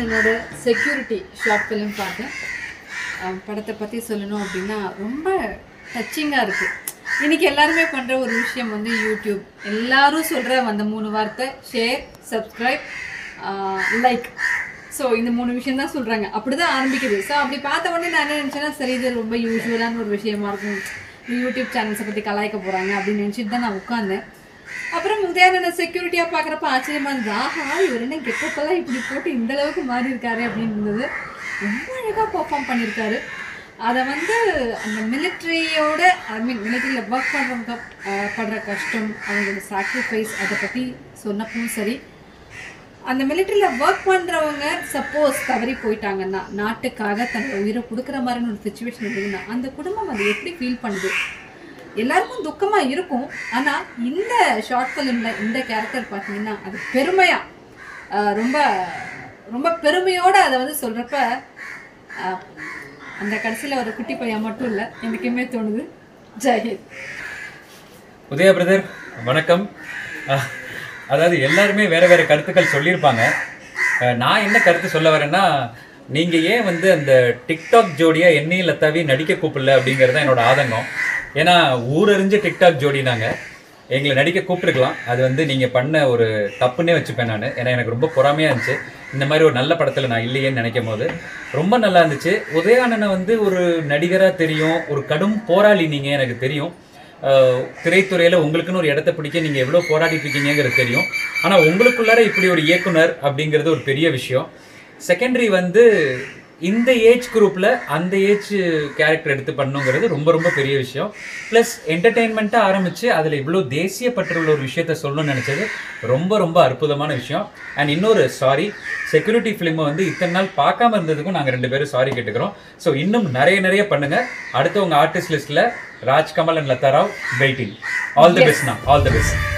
அண்ணனோட security short film பார்த்தேன் அஹ் படத்தை பற்றி சொல்லணும் அப்படின்னா ரொம்ப டச்சிங்காக இருக்குது இன்னைக்கு எல்லாருமே பண்ணுற ஒரு விஷயம் வந்து யூடியூப் எல்லாரும் சொல்கிற அந்த மூணு வார்த்தை ஷேர் சப்ஸ்கிரைப் லைக் ஸோ இந்த மூணு விஷயம் தான் சொல்கிறாங்க அப்படி தான் ஆரம்பிக்குது ஸோ அப்படி பார்த்த உடனே நான் என்ன நினச்சேன்னா சரி இது ரொம்ப யூஸ்வலான ஒரு விஷயமா இருக்கும் யூடியூப் சேனல்ஸை பற்றி கலாய்க்க போகிறாங்க அப்படின்னு நினச்சிட்டு தான் நான் உட்காந்தேன் அப்புறம் உதயானந்த செக்யூரிட்டியாக பார்க்குறப்ப ஆச்சரியமா இருந்தது ஆஹா இவர் என்ன கெட்டப்பெல்லாம் இப்படி போட்டு இந்த அளவுக்கு மாறி இருக்காரு அப்படின்னு இருந்தது ரொம்ப அழகாக பெர்ஃபார்ம் பண்ணியிருக்காரு அதை வந்து அந்த மிலிட்ரியோட ஐ மீன் மிலிட்ரியில் ஒர்க் பண்ணுறவங்க படுற கஷ்டம் அவங்களோட சாக்ரிஃபைஸ் அதை பற்றி சொன்னப்பவும் சரி அந்த மிலிட்ரியில் ஒர்க் பண்ணுறவங்க சப்போஸ் தவறி போயிட்டாங்கன்னா நாட்டுக்காக தன்னோட உயிரை கொடுக்குற மாதிரியான ஒரு சுச்சுவேஷன் இருந்ததுன்னா அந்த குடும்பம் அதை எப்படி ஃபீல் பண்ணுது எல்லாருக்கும் துக்கமாக இருக்கும் ஆனால் இந்த ஷார்ட் ஃபிலிமில் இந்த கேரக்டர் பார்த்தீங்கன்னா அது பெருமையாக ரொம்ப ரொம்ப பெருமையோடு அதை வந்து சொல்கிறப்ப அந்த கடைசியில் ஒரு குட்டி பையன் மட்டும் இல்லை எனக்குமே தோணுது ஜெயஹிந்த் உதயா பிரதர் வணக்கம் அஹ், அதாவது எல்லாருமே வேற வேற கருத்துக்கள் சொல்லியிருப்பாங்க அஹ், நான் என்ன கருத்து சொல்ல வரேன்னா நீங்க ஏன் வந்து அந்த டிக்டாக் ஜோடியா என்னையும் லத்தாவி நடிக்க கூப்பிடல அப்படிங்கிறது தான் என்னோட ஆதங்கம் ஏன்னா ஊரறிஞ்ச டிக்டாக் ஜோடி நாங்க எங்களை நடிக்க கூப்பிட்டுருக்கலாம் அது வந்து நீங்க பண்ண ஒரு தப்புன்னே வச்சுப்பேன் நான் ஏன்னா எனக்கு ரொம்ப பொறாமையா இருந்துச்சு இந்த மாதிரி ஒரு நல்ல படத்துல நான் இல்லையேன்னு நினைக்கும் போது ரொம்ப நல்லா இருந்துச்சு உதயானனை வந்து ஒரு நடிகரா தெரியும் ஒரு கடும் போராளி நீங்க எனக்கு தெரியும் ஆஹ் திரைத்துறையில உங்களுக்குன்னு ஒரு இடத்த பிடிக்க நீங்க எவ்வளவு போராடிட்டு இருக்கீங்கிறது தெரியும் ஆனா உங்களுக்குள்ளார இப்படி ஒரு இயக்குனர் அப்படிங்கிறது ஒரு பெரிய விஷயம் செகண்டரி வந்து இந்த ஏஜ் குரூப்ல அந்த ஏஜ் கேரக்டர் எடுத்து பண்ணுங்கிறது ரொம்ப ரொம்ப பெரிய விஷயம் ப்ளஸ் என்டர்டெயின்மெண்ட்டாக ஆரம்பிச்சு அதில் இவ்வளோ தேசிய பற்றுள்ள ஒரு விஷயத்த சொல்லணும்னு நினச்சது ரொம்ப ரொம்ப அற்புதமான விஷயம் அண்ட் இன்னொரு சாரி செக்யூரிட்டி ஃபிலிமை வந்து இத்தனை நாள் பார்க்காம இருந்ததுக்கும் நாங்கள் ரெண்டு பேரும் சாரி கேட்டுக்கிறோம் ஸோ இன்னும் நிறைய நிறைய பண்ணுங்க அடுத்து உங்கள் ஆர்டிஸ்ட் லிஸ்ட்டில் Rajkamal and Latha Rao waiting all the பெஸ்ட்னா ஆல் தி பெஸ்ட்